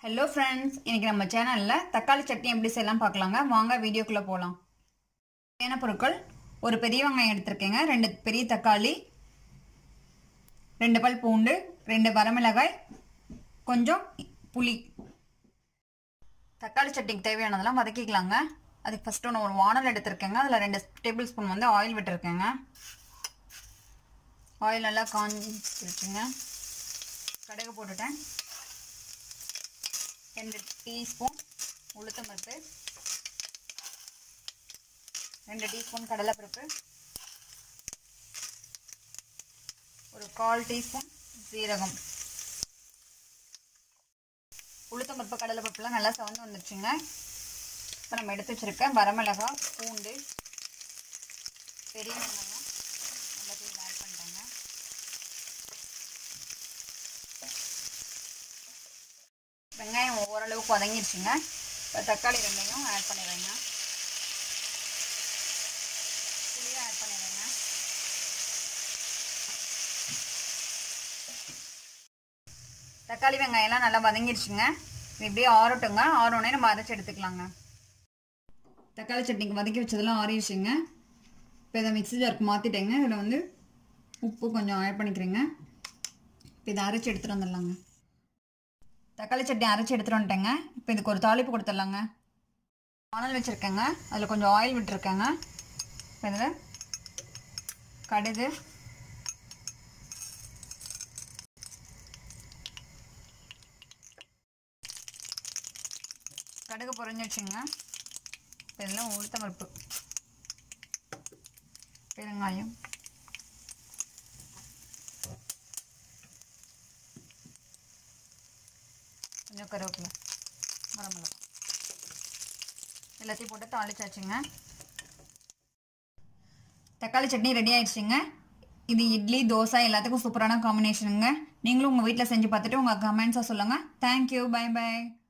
hello friends இன்னைக்கு நம்ம சேனலில் தக்காளி சட்னி எப்படி செய்யலாம் பார்க்கலாங்க வாங்க வீடியோக்குள்ளே போகலாம் தேவையான பொருட்கள் ஒரு பெரிய வெங்காயம் எடுத்திருக்கேங்க ரெண்டு பெரிய தக்காளி ரெண்டு பல் பூண்டு ரெண்டு வரமிளகாய் கொஞ்சம் புளி தக்காளி சட்னிக்கு தேவையானதெல்லாம் வதக்கிக்கலாங்க அதுக்கு ஃபஸ்ட்டு ஒன்று ஒரு வானல் எடுத்திருக்கேங்க அதில் ரெண்டு டேபிள் ஸ்பூன் வந்து ஆயில் விட்டுருக்கேங்க ஆயில் நல்லா காஞ்சிருச்சுங்க கடுகு போட்டுட்டேன் ரெண்டு டீஸ்பூன் உளுத்தம்பருப்பு ரெண்டு டீஸ்பூன் கடலைப்பருப்பு ஒரு கால் டீஸ்பூன் சீரகம் உளுத்தம்பருப்பு கடலைப்பருப்புலாம் நல்லா சவந்து வந்துருச்சுங்க இப்போ நம்ம எடுத்து வச்சுருக்க வரமிளகாய் பூண்டு பெரிய வெங்காயம் எல்லாத்தையும் ஆட் பண்ணிட்டாங்க வெங்காயம் ஓரளவுக்கு வதங்கிடுச்சுங்க இப்போ தக்காளி ரெண்டையும் ஆட் பண்ணிடுறேங்க புளியும் ஆட் பண்ணிடுறேங்க தக்காளி வெங்காயம்லாம் நல்லா வதங்கிடுச்சுங்க இது இப்படியே ஆறட்டுங்க ஆறோடனே நம்ம அரைச்சி எடுத்துக்கலாங்க தக்காளி சட்னிக்கு வதக்கி வச்சதெல்லாம் ஆறிடுச்சுங்க இப்போ இதை மிக்ஸி ஜாருக்கு மாற்றிட்டேங்க இதில் வந்து உப்பு கொஞ்சம் ஆட் பண்ணிக்கிறேங்க இப்போ இதை அரைச்சி எடுத்துகிட்டு வந்துடலாங்க தக்காளி சட்னி அரைச்சி எடுத்துகிட்டு வந்துட்டேங்க இப்போ இதுக்கு ஒரு தாளிப்பு கொடுத்துடலாங்க வானல் வச்சுருக்கேங்க அதில் கொஞ்சம் ஆயில் விட்டுருக்கேங்க இப்போ இதில் கடுகு கடுகு பொறிஞ்சிடுச்சுங்க இப்போ இதில் உளுத்த பருப்பு பெருங்காயம் கொஞ்சம் கருவேப்பிலை வரமிளகா எல்லாத்தையும் போட்டு தாளிச்சாச்சுங்க தக்காளி சட்னி ரெடி ஆயிடுச்சுங்க இது இட்லி தோசை எல்லாத்துக்கும் சூப்பரான காம்பினேஷனுங்க நீங்களும் உங்கள் வீட்டில் செஞ்சு பார்த்துட்டு உங்கள் கமெண்ட்ஸாக சொல்லுங்கள் தேங்க்யூ பை பை